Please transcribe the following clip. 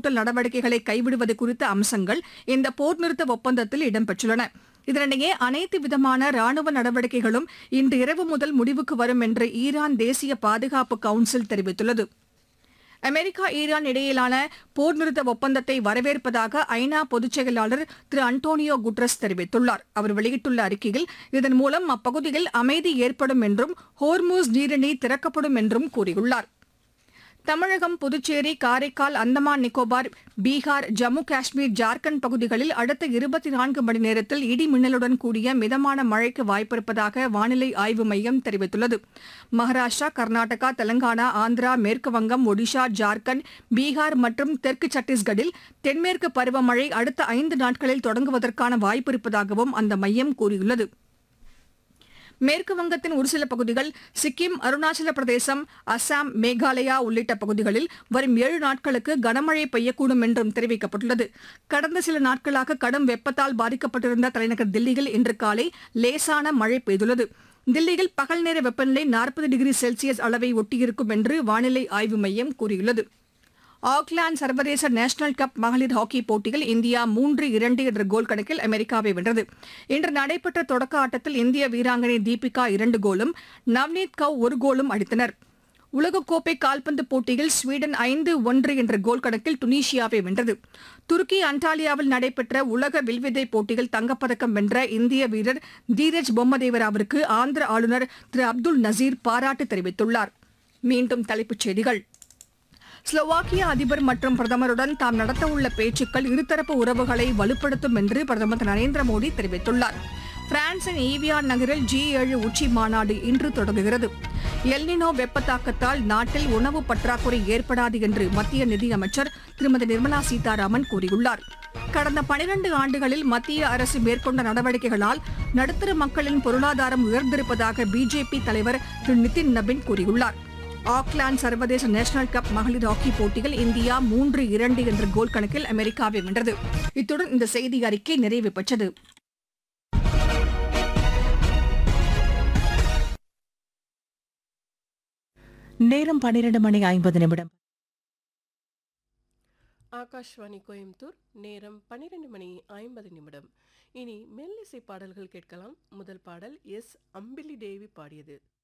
வலுவூட்டல் நடவடிக்கைகளை கைவிடுவது குறித்த அம்சங்கள் இந்த போர் நிறுத்த ஒப்பந்தத்தில் இடம்பெற்றுள்ளன இதனிடையே அனைத்து விதமான ராணுவ நடவடிக்கைகளும் இன்று இரவு முதல் முடிவுக்கு வரும் என்று ஈரான் தேசிய பாதுகாப்பு கவுன்சில் தெரிவித்துள்ளது அமெரிக்கா ஈரான் இடையிலான போர் நிறுத்த ஒப்பந்தத்தை வரவேற்பதாக ஐநா பொதுச் செயலாளர் திரு அன்டோனியோ குட்ரஸ் தெரிவித்துள்ளார் அவர் வெளியிட்டுள்ள அறிக்கையில் இதன் மூலம் அப்பகுதியில் அமைதி ஏற்படும் என்றும் ஹோர்மூஸ் நீரிணை திறக்கப்படும் என்றும் கூறியுள்ளார் தமிழகம் புதுச்சேரி காரைக்கால் அந்தமான் நிக்கோபார் பீகார் ஜம்மு காஷ்மீர் ஜார்க்கண்ட் பகுதிகளில் அடுத்த இருபத்தி நான்கு மணி நேரத்தில் இடி மின்னலுடன் கூடிய மிதமான மழைக்கு வாய்ப்பிருப்பதாக வானிலை ஆய்வு மையம் தெரிவித்துள்ளது மகாராஷ்டிரா கர்நாடகா தெலங்கானா ஆந்திரா மேற்கு வங்கம் ஒடிஷா ஜார்க்கண்ட் பீகார் மற்றும் தெற்கு சத்தீஸ்கரில் தென்மேற்கு பருவமழை அடுத்த ஐந்து நாட்களில் தொடங்குவதற்கான வாய்ப்பிருப்பதாகவும் அந்த மையம் கூறியுள்ளது மேற்கு வங்கத்தின் ஒரு சில பகுதிகள் சிக்கிம் அருணாச்சல பிரதேசம் அசாம் மேகாலயா உள்ளிட்ட பகுதிகளில் வரும் ஏழு நாட்களுக்கு கனமழை பெய்யக்கூடும் என்றும் தெரிவிக்கப்பட்டுள்ளது கடந்த சில நாட்களாக கடும் வெப்பத்தால் பாதிக்கப்பட்டிருந்த தலைநகர் தில்லியில் இன்று காலை லேசான மழை பெய்துள்ளது தில்லியில் பகல் நேர வெப்பநிலை நாற்பது டிகிரி செல்சியஸ் அளவை ஒட்டியிருக்கும் என்று வானிலை ஆய்வு மையம் கூறியுள்ளது ஆக்லாந்து சர்வதேச நேஷனல் கப் மகளிர் ஹாக்கி போட்டியில் இந்தியா மூன்று இரண்டு என்ற கோல் கணக்கில் அமெரிக்காவை வென்றது இன்று நடைபெற்ற தொடக்க ஆட்டத்தில் இந்திய வீராங்கனை தீபிகா இரண்டு கோலும் நவ்னீத் கவ் ஒரு கோலும் அடித்தனர் உலகக்கோப்பை கால்பந்து போட்டியில் ஸ்வீடன் ஐந்து ஒன்று என்ற கோல் கணக்கில் துனிஷியாவை வென்றது துருக்கி அண்டாலியாவில் நடைபெற்ற உலக வில்வித்தை போட்டியில் தங்கப்பதக்கம் வென்ற இந்திய வீரர் தீரஜ் பொம்மதேவராவிற்கு ஆந்திர ஆளுநர் திரு அப்துல் நசீர் பாராட்டு தெரிவித்துள்ளார் மீண்டும் தலைப்புச் செய்திகள் ஸ்லோவாக்கியா அதிபர் மற்றும் பிரதமருடன் தாம் நடத்தவுள்ள பேச்சுக்கள் இருதரப்பு உறவுகளை வலுப்படுத்தும் என்று பிரதமர் திரு நரேந்திர மோடி தெரிவித்துள்ளார் பிரான்சின் ஈவியான் நகரில் ஜி ஏழு உச்சி மாநாடு இன்று தொடங்குகிறது எல்னினோ வெப்பத்தாக்கத்தால் நாட்டில் உணவு பற்றாக்குறை ஏற்படாது என்று மத்திய நிதியமைச்சர் திருமதி நிர்மலா சீதாராமன் கூறியுள்ளார் கடந்த பனிரண்டு ஆண்டுகளில் மத்திய அரசு மேற்கொண்ட நடவடிக்கைகளால் நடுத்தர மக்களின் பொருளாதாரம் உயர்ந்திருப்பதாக பிஜேபி தலைவர் திரு நிதின் நபின் கூறியுள்ளார் ஆக்லாந்து சர்வதேச நேஷனல் கப் மகளிர் ஹாக்கி போட்டியில் இந்தியா மூன்று இரண்டு என்ற கோல் கணக்கில் அமெரிக்காவை வென்றது இத்துடன் இந்த செய்தி அறிக்கை நிறைவு பெற்றது நேரம் பன்னிரண்டு மணி ஐம்பது நிமிடம் ஆகாஷ்வாணி கோயம்புத்தூர் நேரம் பன்னிரெண்டு மணி ஐம்பது நிமிடம் இனி மெல்லிசை பாடல்கள் கேட்கலாம் முதல் பாடல் எஸ் அம்பிலி தேவி பாடியது